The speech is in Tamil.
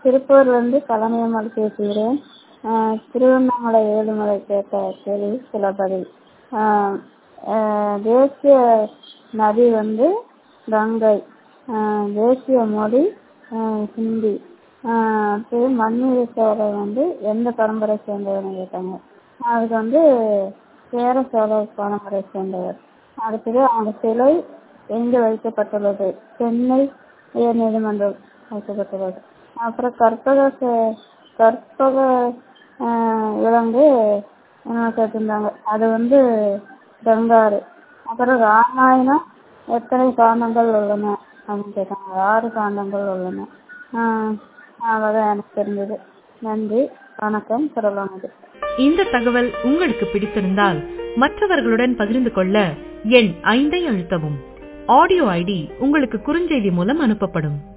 திருப்பூர்லேருந்து பழனியம்மாள் பேசுகிறேன் திருவண்ணாமலை ஏழுமலை கேட்ட கேள்வி சில பதில் தேசிய நதி வந்து கங்கை தேசிய மொழி ஹிந்தி அடுத்தது மண்ணிற சோழர் வந்து எந்த பரம்பரை சேர்ந்தவர்னு கேட்டாங்க அதுக்கு வந்து சேர சோழர் பரம்பரை சேர்ந்தவர் அடுத்தது அவங்க சிலை எங்கே வைக்கப்பட்டுள்ளது சென்னை உயர் நீதிமன்றம் வைக்கப்பட்டுள்ளது அப்புறம் கற்பக கற்பக விலங்கு கேட்டிருந்தாங்க அது வந்து கங்காரு அப்புறம் ராமாயணம் எத்தனை காண்டங்கள் உள்ளன அப்படின்னு கேட்டாங்க ஆறு காண்டங்கள் உள்ளன அவ்வளோதான் எனக்கு தெரிஞ்சது நன்றி வணக்கம் பிரபலமது இந்த தகவல் உங்களுக்கு பிடித்திருந்தால் மற்றவர்களுடன் பகிர்ந்து கொள்ள எண் ஐந்தை அழுத்தவும் ஆடியோ ஐடி உங்களுக்கு குறுஞ்செய்தி மூலம் அனுப்பப்படும்